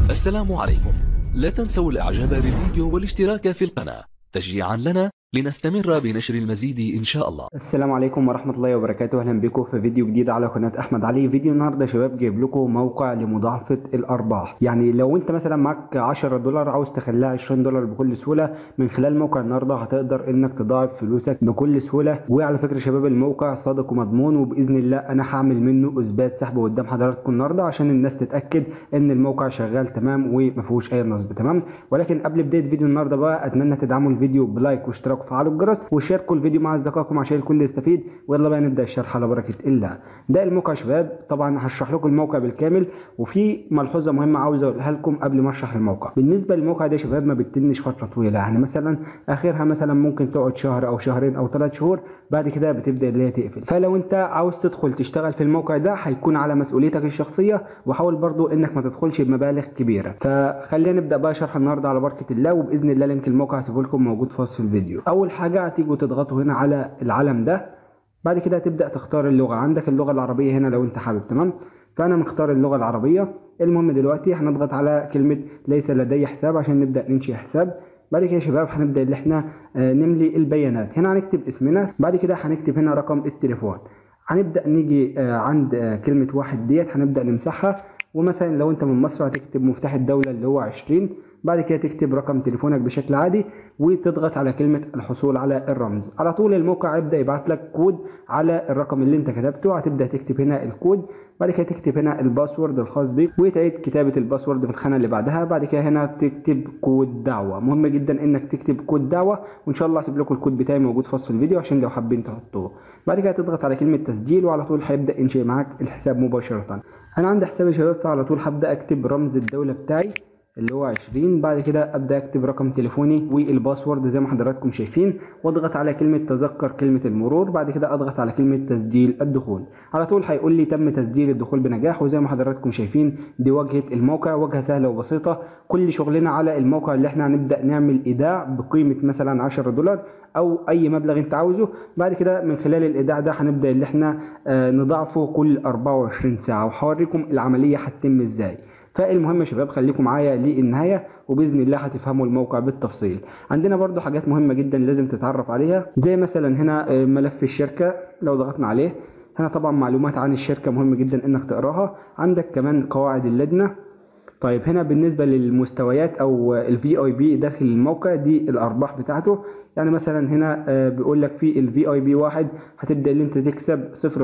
السلام عليكم لا تنسوا الاعجاب بالفيديو والاشتراك في القناة تشجيعا لنا لنستمر بنشر المزيد ان شاء الله السلام عليكم ورحمة الله وبركاته أهلا بكم في فيديو جديد على قناة أحمد علي فيديو النهاردة يا شباب جايب لكم موقع لمضاعفة الأرباح يعني لو أنت مثلا معاك 10 دولار عاوز تخليها 20 دولار بكل سهولة من خلال موقع النهاردة هتقدر إنك تضاعف فلوسك بكل سهولة وعلى فكرة يا شباب الموقع صادق ومضمون وبإذن الله أنا هعمل منه إثبات سحب قدام حضراتكم النهاردة عشان الناس تتأكد إن الموقع شغال تمام ومفيهوش أي نصب تمام ولكن قبل بداية فيديو النهاردة بقى أتمنى تدعموا الفيديو بلايك واشتراك وفعلوا الجرس وشاركوا الفيديو مع اصدقائكم عشان الكل يستفيد ويلا بقى نبدا الشرح على بركه الله ده الموقع يا شباب طبعا هشرح لكم الموقع بالكامل وفي ملحوظه مهمه عاوز اقولها لكم قبل ما اشرح الموقع بالنسبه للموقع ده يا شباب ما بتتنش فتره طويله يعني مثلا اخرها مثلا ممكن تقعد شهر او شهرين او ثلاث شهور بعد كده بتبدا اللي هي تقفل فلو انت عاوز تدخل تشتغل في الموقع ده هيكون على مسؤوليتك الشخصيه وحاول برضو انك ما تدخلش بمبالغ كبيره فخلينا نبدا بقى شرح النهارده على بركه الله وباذن الله لينك الموقع هسيبه لكم موجود في وصف الفيديو اول حاجه هتيجوا تضغطوا هنا على العلم ده بعد كده هتبدا تختار اللغه عندك اللغه العربيه هنا لو انت حابب تمام فانا مختار اللغه العربيه المهم دلوقتي هنضغط على كلمه ليس لدي حساب عشان نبدا ننشئ حساب بعد كده يا شباب هنبدا اللي احنا نملي البيانات هنا هنكتب اسمنا بعد كده هنكتب هنا رقم التليفون هنبدا نيجي عند كلمه واحد ديت هنبدا نمسحها ومثلا لو انت من مصر هتكتب مفتاح الدوله اللي هو 20 بعد كده تكتب رقم تليفونك بشكل عادي وتضغط على كلمة الحصول على الرمز على طول الموقع يبدأ يبعت لك كود على الرقم اللي انت كتبته هتبدأ تكتب هنا الكود بعد كده تكتب هنا الباسورد الخاص بيك وتعيد كتابة الباسورد في الخانة اللي بعدها بعد كده هنا تكتب كود دعوة مهم جدا انك تكتب كود دعوة وان شاء الله هسيب لكم الكود بتاعي موجود في وصف الفيديو عشان لو حابين تحطوه بعد كده تضغط على كلمة تسجيل وعلى طول هيبدأ ينشئ معاك الحساب مباشرة انا عندي حساب يا شباب فعلى طول هبدأ اكتب رمز الدولة بتاعي اللي هو 20 بعد كده ابدا اكتب رقم تليفوني والباسورد زي ما حضراتكم شايفين واضغط على كلمه تذكر كلمه المرور بعد كده اضغط على كلمه تسجيل الدخول على طول هيقول لي تم تسجيل الدخول بنجاح وزي ما حضراتكم شايفين دي واجهه الموقع واجهه سهله وبسيطه كل شغلنا على الموقع اللي احنا هنبدا نعمل ايداع بقيمه مثلا 10 دولار او اي مبلغ انت عاوزه بعد كده من خلال الايداع ده هنبدا اللي احنا نضاعفه كل 24 ساعه وهوريكم العمليه هتتم ازاي فالمهم يا شباب خليكم معايا للنهايه وباذن الله هتفهموا الموقع بالتفصيل عندنا برضو حاجات مهمه جدا لازم تتعرف عليها زي مثلا هنا ملف الشركه لو ضغطنا عليه هنا طبعا معلومات عن الشركه مهم جدا انك تقراها عندك كمان قواعد اللجنه طيب هنا بالنسبه للمستويات او الفي اي بي داخل الموقع دي الارباح بتاعته يعني مثلا هنا بيقول لك في الفي اي بي واحد هتبدا ان انت تكسب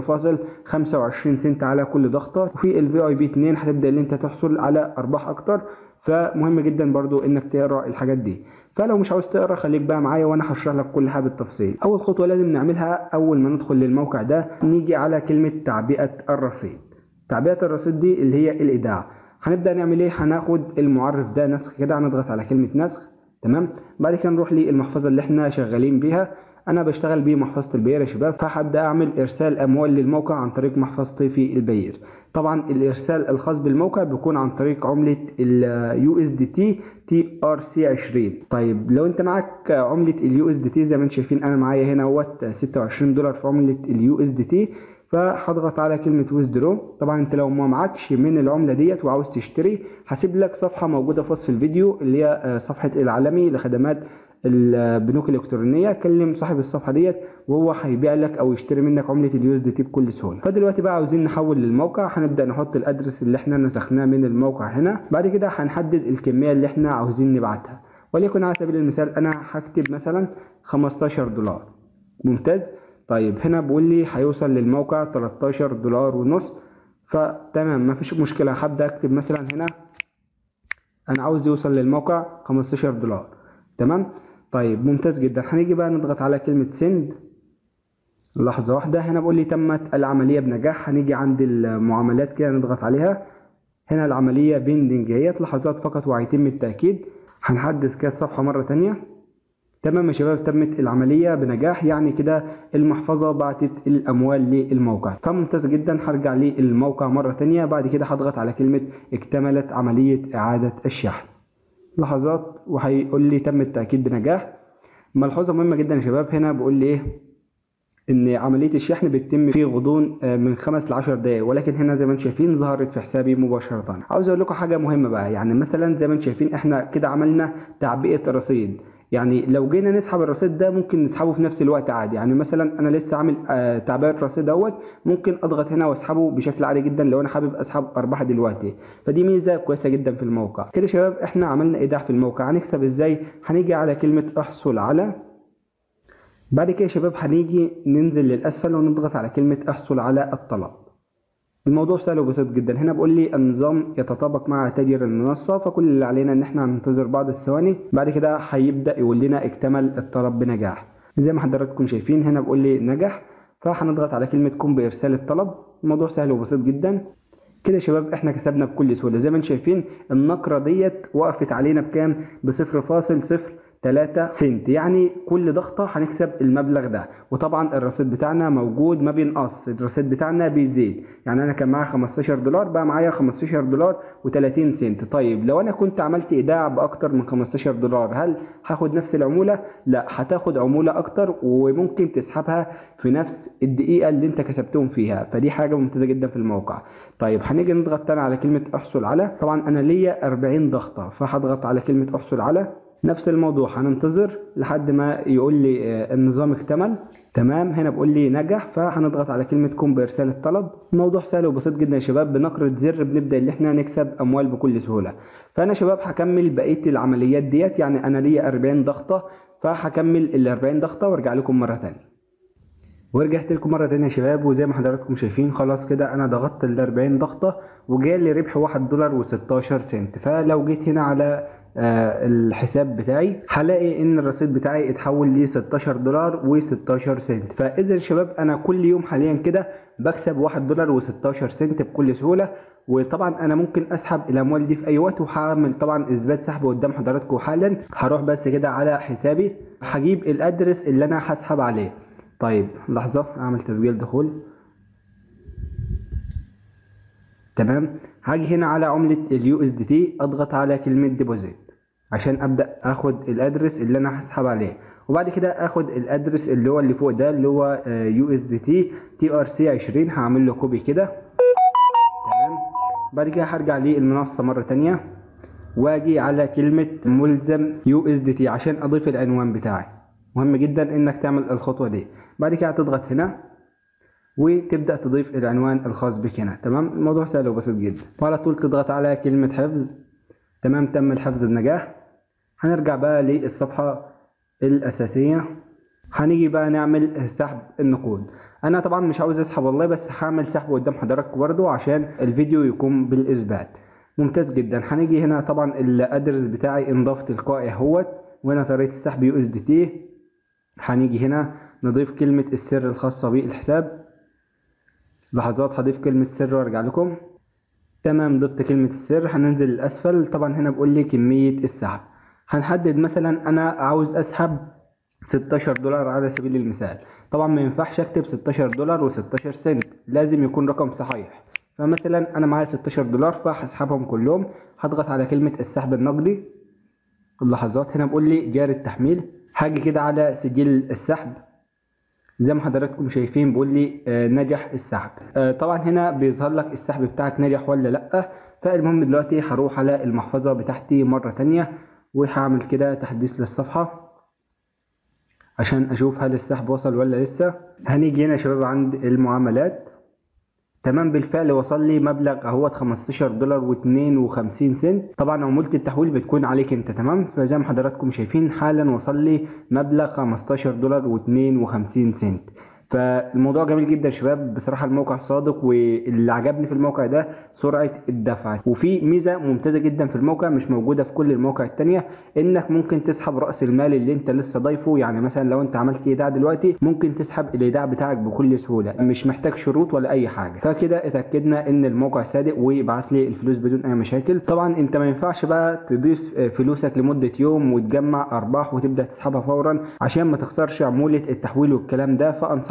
0.25 سنت على كل ضغطه وفي الفي اي بي 2 هتبدا ان انت تحصل على ارباح اكتر فمهم جدا برضو انك تقرا الحاجات دي فلو مش عاوز تقرا خليك بقى معايا وانا هشرح لك كل حاجه بالتفصيل اول خطوه لازم نعملها اول ما ندخل للموقع ده نيجي على كلمه تعبئه الرصيد تعبئه الرصيد دي اللي هي الايداع هنبدا نعمل ايه هناخد المعرف ده نسخ كده هنضغط على كلمه نسخ تمام بعد كده نروح للمحفظه اللي احنا شغالين بيها انا بشتغل بمحفظه البير يا شباب فهبدا اعمل ارسال اموال للموقع عن طريق محفظتي في البير طبعا الارسال الخاص بالموقع بيكون عن طريق عمله اليو اس دي تي تي ار سي 20 طيب لو انت معاك عمله اليو اس دي تي زي ما انتم شايفين انا معايا هنا اهوت 26 دولار في عمله اليو اس دي تي فهضغط على كلمة ويزدرو طبعا انت لو ما معكش من العملة ديت وعاوز تشتري هسيب لك صفحة موجودة في وصف الفيديو اللي هي صفحة العالمي لخدمات البنوك الالكترونيه كلم صاحب الصفحه ديت وهو هيبيع لك او يشتري منك عمله اليو اس دي تي بكل سهوله فدلوقتي بقى عاوزين نحول للموقع هنبدا نحط الادرس اللي احنا نسخناه من الموقع هنا بعد كده هنحدد الكميه اللي احنا عاوزين نبعتها وليكن على سبيل المثال انا هكتب مثلا 15 دولار ممتاز طيب هنا بيقول لي هيوصل للموقع 13 دولار ونص فتمام مفيش مشكله هبدا اكتب مثلا هنا انا عاوز يوصل للموقع 15 دولار تمام طيب ممتاز جدا هنيجي بقى نضغط على كلمة سند لحظة واحدة هنا بقول لي تمت العملية بنجاح هنيجي عند المعاملات كده نضغط عليها هنا العملية بيندنج اهيت لحظات فقط وهيتم التأكيد هنحدث كده الصفحة مرة تانية تمام يا شباب تمت العملية بنجاح يعني كده المحفظة بعتت الأموال للموقع فممتاز جدا هرجع للموقع مرة تانية بعد كده هضغط على كلمة اكتملت عملية إعادة الشحن لحظات وهيقول لي تم التأكيد بنجاح ملحوظة مهمة جدا يا شباب هنا بيقول لي ايه ان عمليه الشحن بتتم في غضون آه، من خمس ل 10 دقائق ولكن هنا زي ما انتم شايفين ظهرت في حسابي مباشره عاوز اقول لكم حاجه مهمه بقى يعني مثلا زي ما انتم شايفين احنا كده عملنا تعبئه رصيد يعني لو جينا نسحب الرصيد ده ممكن نسحبه في نفس الوقت عادي يعني مثلا انا لسه عامل آه، تعبئه الرصيد دوت ممكن اضغط هنا واسحبه بشكل عادي جدا لو انا حابب اسحب ارباح دلوقتي فدي ميزه كويسه جدا في الموقع كده يا شباب احنا عملنا ايداع في الموقع هنكسب ازاي هنيجي على كلمه احصل على بعد كده يا شباب هنيجي ننزل للاسفل ونضغط على كلمه احصل على الطلب الموضوع سهل وبسيط جدا هنا بقول لي النظام يتطابق مع تاجر المنصه فكل اللي علينا ان احنا هننتظر بعض الثواني بعد كده هيبدا يقول لنا اكتمل الطلب بنجاح زي ما حضراتكم شايفين هنا بقول لي نجح فهنضغط على كلمه قم بارسال الطلب الموضوع سهل وبسيط جدا كده يا شباب احنا كسبنا بكل سهوله زي ما انتم شايفين النقره ديت وقفت علينا بكام بصفر فاصل صفر 3 سنت يعني كل ضغطة هنكسب المبلغ ده وطبعا الرصيد بتاعنا موجود ما بينقص الرصيد بتاعنا بيزيد يعني انا كان معايا 15 دولار بقى معايا 15 دولار و30 سنت طيب لو انا كنت عملت ايداع باكتر من 15 دولار هل هاخد نفس العمولة لا هتاخد عمولة اكتر وممكن تسحبها في نفس الدقيقة اللي انت كسبتهم فيها فدي حاجة ممتازة جدا في الموقع طيب هنيجي نضغط تاني على كلمة احصل على طبعا انا ليا 40 ضغطة فهضغط على كلمة احصل على نفس الموضوع هننتظر لحد ما يقول لي آه، النظام اكتمل تمام هنا بقول لي نجح فهنضغط على كلمة قم بإرسال الطلب الموضوع سهل وبسيط جدا يا شباب بنقرة زر بنبدأ اللي احنا نكسب أموال بكل سهولة فأنا يا شباب هكمل بقية العمليات ديت يعني أنا ليا 40 ضغطة فهكمل ال 40 ضغطة وارجع لكم مرة تانية ورجعت لكم مرة تانية يا شباب وزي ما حضراتكم شايفين خلاص كده أنا ضغطت ال 40 ضغطة وجالي ربح 1 دولار و16 سنت فلو جيت هنا على آه، الحساب بتاعي هلاقي ان الرصيد بتاعي اتحول ل 16 دولار و16 سنت فاذا يا شباب انا كل يوم حاليا كده بكسب 1 دولار و16 سنت بكل سهوله وطبعا انا ممكن اسحب الاموال دي في اي وقت وهعمل طبعا اثبات سحب قدام حضراتكم حالا هروح بس كده على حسابي هجيب الادرس اللي انا هسحب عليه طيب لحظه اعمل تسجيل دخول تمام هاجي هنا على عملة اليو اس دي تي اضغط على كلمة ديبوزيت عشان ابدا اخد الادرس اللي انا هسحب عليه وبعد كده اخد الادرس اللي هو اللي فوق ده اللي هو يو اس دي تي تي ار سي 20 هعمل له كوبي كده تمام بعد كده هرجع للمنصه مره تانية واجي على كلمه ملزم يو اس دي تي عشان اضيف العنوان بتاعي مهم جدا انك تعمل الخطوه دي بعد كده هتضغط هنا وتبدا تضيف العنوان الخاص بك هنا تمام الموضوع سهل وبسيط جدا وعلى طول تضغط على كلمه حفظ تمام تم الحفظ بنجاح هنرجع بقى للصفحة الأساسية هنيجي بقى نعمل سحب النقود انا طبعا مش عاوز اسحب والله بس هعمل سحب قدام حضراتكم برضو عشان الفيديو يكون بالاثبات ممتاز جدا هنيجي هنا طبعا الادرس بتاعي انضاف تلقائي اهوت وهنا طريقه السحب يو اس دي تي هنيجي هنا نضيف كلمه السر الخاصه بالحساب لحظات هضيف كلمه سر وارجع لكم تمام ضفت كلمة السر هننزل الأسفل طبعا هنا بقول لي كمية السحب هنحدد مثلا أنا عاوز أسحب 16 دولار على سبيل المثال طبعا ما ينفعش أكتب 16 دولار و16 سنت لازم يكون رقم صحيح فمثلا أنا معايا 16 دولار فهسحبهم كلهم هضغط على كلمة السحب النقدي اللحظات هنا بقول لي جاري التحميل هاجي كده على سجل السحب زي ما حضراتكم شايفين بيقول لي آه، نجح السحب آه، طبعا هنا بيظهر لك السحب بتاعك نجح ولا لا فالمهم دلوقتي هروح على المحفظة بتاعتي مرة تانية وهعمل كده تحديث للصفحة عشان اشوف هل السحب وصل ولا لسه هنيجي هنا يا شباب عند المعاملات تمام بالفعل وصل لي مبلغ اهوت 15 دولار و52 سنت طبعا عمولة التحويل بتكون عليك انت تمام فزي ما حضراتكم شايفين حالا وصل لي مبلغ 15 دولار و52 سنت فالموضوع جميل جدا يا شباب بصراحه الموقع صادق واللي عجبني في الموقع ده سرعه الدفع وفي ميزه ممتازه جدا في الموقع مش موجوده في كل المواقع التانية انك ممكن تسحب راس المال اللي انت لسه ضايفه يعني مثلا لو انت عملت ايداع دلوقتي ممكن تسحب الايداع بتاعك بكل سهوله مش محتاج شروط ولا اي حاجه فكده اتاكدنا ان الموقع صادق ويبعت لي الفلوس بدون اي مشاكل طبعا انت ما ينفعش بقى تضيف فلوسك لمده يوم وتجمع ارباح وتبدا تسحبها فورا عشان ما تخسرش عموله التحويل والكلام ده فانصحك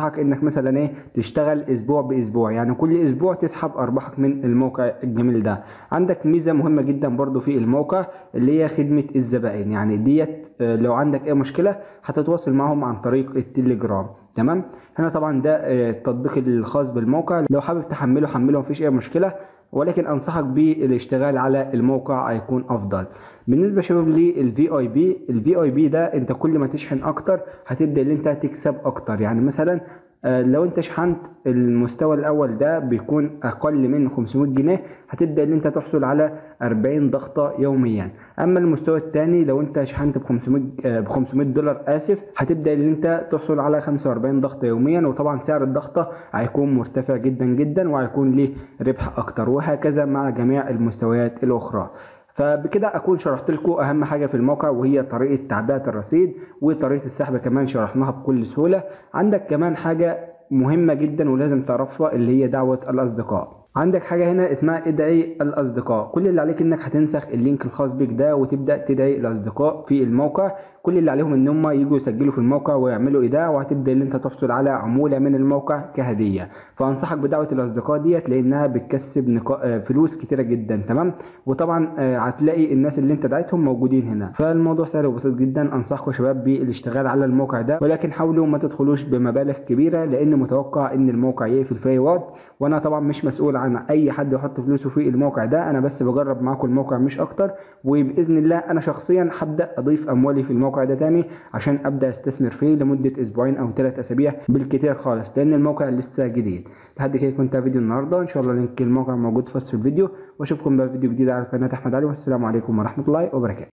انصحك انك مثلا ايه تشتغل اسبوع باسبوع يعني كل اسبوع تسحب ارباحك من الموقع الجميل ده عندك ميزه مهمه جدا برضو في الموقع اللي هي خدمه الزبائن يعني ديت آه، لو عندك اي مشكله هتتواصل معهم عن طريق التليجرام تمام هنا طبعا ده آه، التطبيق الخاص بالموقع لو حابب تحمله حمله مفيش اي مشكله ولكن انصحك بالاشتغال على الموقع هيكون افضل بالنسبه شباب للفي اي بي الفي اي بي ده انت كل ما تشحن اكتر هتبدا ان انت تكسب اكتر يعني مثلا آه، لو انت شحنت المستوى الاول ده بيكون اقل من 500 جنيه هتبدا ان انت تحصل على 40 ضغطه يوميا اما المستوى الثاني لو انت شحنت ب 500 آه، ب 500 دولار اسف هتبدا ان انت تحصل على 45 ضغطه يوميا وطبعا سعر الضغطه هيكون مرتفع جدا جدا وهيكون ليه ربح اكتر وهكذا مع جميع المستويات الاخرى فبكده اكون شرحت لكم اهم حاجه في الموقع وهي طريقه تعبئه الرصيد وطريقه السحب كمان شرحناها بكل سهوله عندك كمان حاجه مهمه جدا ولازم تعرفها اللي هي دعوه الاصدقاء عندك حاجة هنا اسمها ادعي الأصدقاء كل اللي عليك انك هتنسخ اللينك الخاص بيك ده وتبدأ تدعي الأصدقاء في الموقع كل اللي عليهم ان هم يجوا يسجلوا في الموقع ويعملوا ايداع وهتبدأ ان انت تحصل على عمولة من الموقع كهدية فانصحك بدعوة الأصدقاء ديت لانها بتكسب نقا... آه، فلوس كتيرة جدا تمام وطبعا آه، هتلاقي الناس اللي انت دعيتهم موجودين هنا فالموضوع سهل وبسيط جدا انصحكم يا شباب بالاشتغال على الموقع ده ولكن حاولوا ما تدخلوش بمبالغ كبيرة لان متوقع ان الموقع يقفل في اي وقت وانا طبعا مش مسؤول عن اي حد يحط فلوسه في الموقع ده انا بس بجرب معاكم الموقع مش اكتر وباذن الله انا شخصيا هبدا اضيف اموالي في الموقع ده تاني عشان ابدا استثمر فيه لمده اسبوعين او ثلاث اسابيع بالكتير خالص لان الموقع لسه جديد لحد كده كنت فيديو النهارده ان شاء الله لينك الموقع موجود في وصف الفيديو واشوفكم بقى في فيديو جديد على قناه احمد علي والسلام عليكم ورحمه الله وبركاته